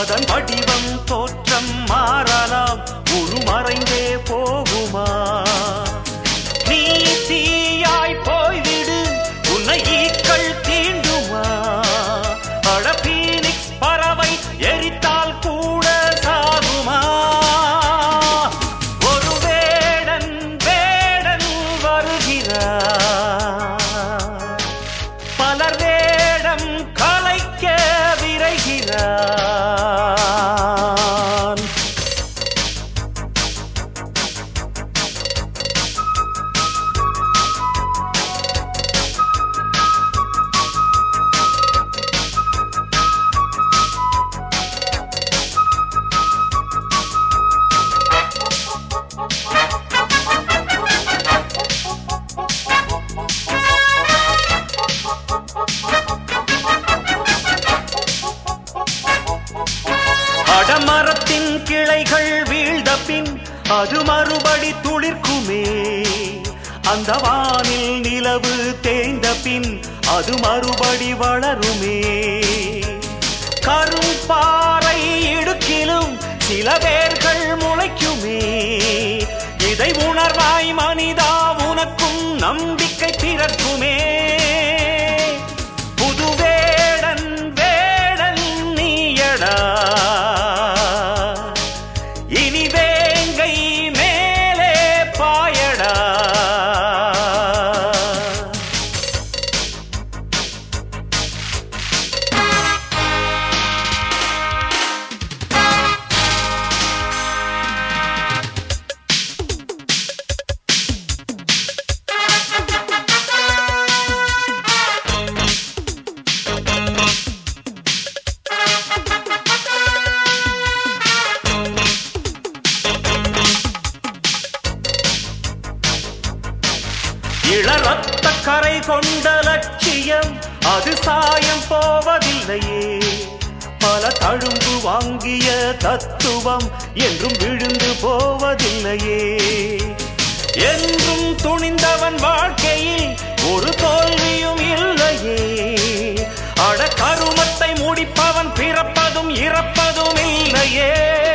அதன் வடிவம் தோற்றம் மாறலாம் உருமறைந்தே போகுமா நீ தீயாய் போய்விடு உன்னை ஈக்கள் தீண்டுமா அட பீனிக்ஸ் பறவை எரித்தால் கூட சாகுமா ஒரு வேடன் வேடன் வருகிறார் பலர் வேடம் கலைக்க விரைகிறான் அடமரத்தின் கிளைகள் வீழ்ந்த பின் அது மறுபடி துளிர்க்குமே அந்த வானில் நிலவு தேய்ந்த பின் அது மறுபடி வளருமே கரும்பாறை இடுக்கிலும் சில வேர்கள் முளைக்குமே இதை உணர்வாய் மனிதா உனக்கும் நம்பிக்கை பிறக்குமே புது வேடன் வேடன் நீயடா இனி வேங்கை மேலே பாயடா இளரத்த கரை கொண்ட லட்சியம் அது சாயம் போவதில்லையே பல தழும்பு வாங்கிய தத்துவம் என்றும் விழுந்து போவதில்லையே என்றும் துணிந்தவன் வாழ்க்கையில் ஒரு தோல்வியும் இல்லையே அட கருமத்தை முடிப்பவன் பிறப்பதும் இறப்பதும் இல்லையே